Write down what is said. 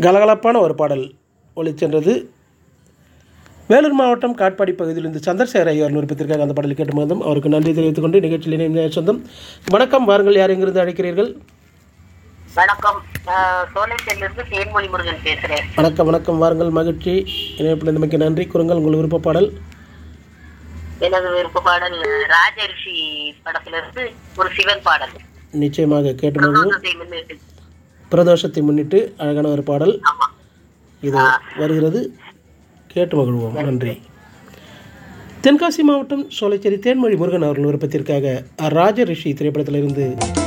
கலகலப்பான ஒரு பாடல் ஒளிச்சென்றது வேலூர் மாவட்டம் காட்பாடி பகுதியிலிருந்து சந்திரசேகர் ஐயர் விருப்பத்திற்காக அந்த பாடலை கேட்டு மகந்தம் அவருக்கு நன்றி தெரிவித்துக் கொண்டு நிகழ்ச்சியில் இணைந்த சொந்தம் வணக்கம் வாருங்கள் யார் எங்கிருந்து அழைக்கிறீர்கள் வணக்கம் நான் சோலைச்சேரிலிருந்து தேன்மொழி முருகன் பேசுறேன் வணக்கம் வணக்கம் வாருங்கள் மகிழ்ச்சி இணைப்பில் நமக்கு நன்றி கூறுங்கள் உங்கள் விருப்ப பாடல் எனது விருப்ப பாடல் ராஜரிஷி படத்துல இருந்து ஒரு சிவன் பாடல் நிச்சயமாக கேட்டு மகிழ்வோம் பிரதோஷத்தை முன்னிட்டு பிரதோஷத்தை முன்னிட்டு அழகான ஒரு பாடல் ஆமா இது வருகிறது கேட்டு மகிழ்வோம் நன்றி தென்காசி மாவட்டம் சோலைச்சேரி தேன்மொழி முருகன் அவர்கள் விருப்பத்திற்காக ராஜ ரிஷி திரைப்படத்திலிருந்து